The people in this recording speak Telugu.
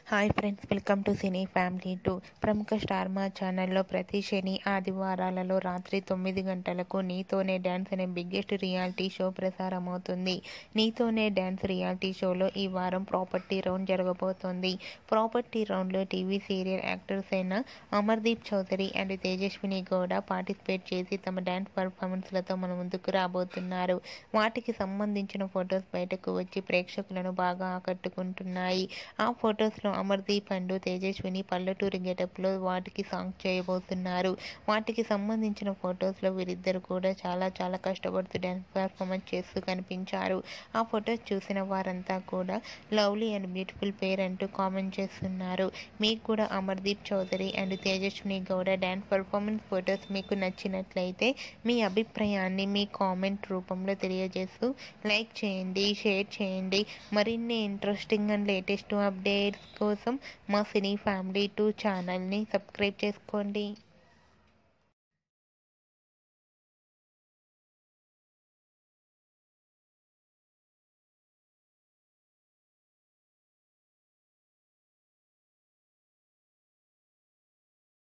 hi friends welcome to cine family two ప్రముఖ స్టార్ మా ఛానల్లో ప్రతి శని ఆదివారాలలో రాత్రి తొమ్మిది గంటలకు నీతోనే డ్యాన్స్ అనే బిగ్గెస్ట్ రియాలిటీ షో ప్రసారమవుతుంది నీతోనే డ్యాన్స్ రియాలిటీ షోలో ఈ వారం ప్రాపర్టీ రౌండ్ జరగబోతోంది ప్రాపర్టీ రౌండ్లో టీవీ సీరియల్ యాక్టర్స్ అయిన అమర్దీప్ చౌదరి అండ్ తేజస్విని గౌడ పార్టిసిపేట్ చేసి తమ డ్యాన్స్ పర్ఫార్మెన్స్లతో మన ముందుకు రాబోతున్నారు వాటికి సంబంధించిన ఫొటోస్ బయటకు వచ్చి ప్రేక్షకులను బాగా ఆకట్టుకుంటున్నాయి ఆ ఫొటోస్లో అమర్దీప్ అండ్ తేజస్విని పల్లెటూరి గెటప్లో వాటికి సాంగ్ చేయబోతున్నారు వాటికి సంబంధించిన ఫొటోస్లో వీరిద్దరు కూడా చాలా చాలా కష్టపడుతూ డ్యాన్స్ పర్ఫార్మెన్స్ చేస్తూ కనిపించారు ఆ ఫొటోస్ చూసిన వారంతా కూడా లవ్లీ అండ్ బ్యూటిఫుల్ పేర్ అంటూ కామెంట్ చేస్తున్నారు మీకు కూడా Amardeep Chowdary and Tejaswini Gowda dance performance photos మీకు నచ్చినట్లయితే మీ అభిప్రాయాన్ని మీ కామెంట్ రూపంలో తెలియజేస్తూ లైక్ చేయండి షేర్ చేయండి మరిన్ని ఇంట్రెస్టింగ్ అండ్ లేటెస్ట్ అప్డేట్స్ కోసం మా సినీ ఫ్యామిలీ టూ ఛానల్ని సబ్స్క్రైబ్ చేసుకోండి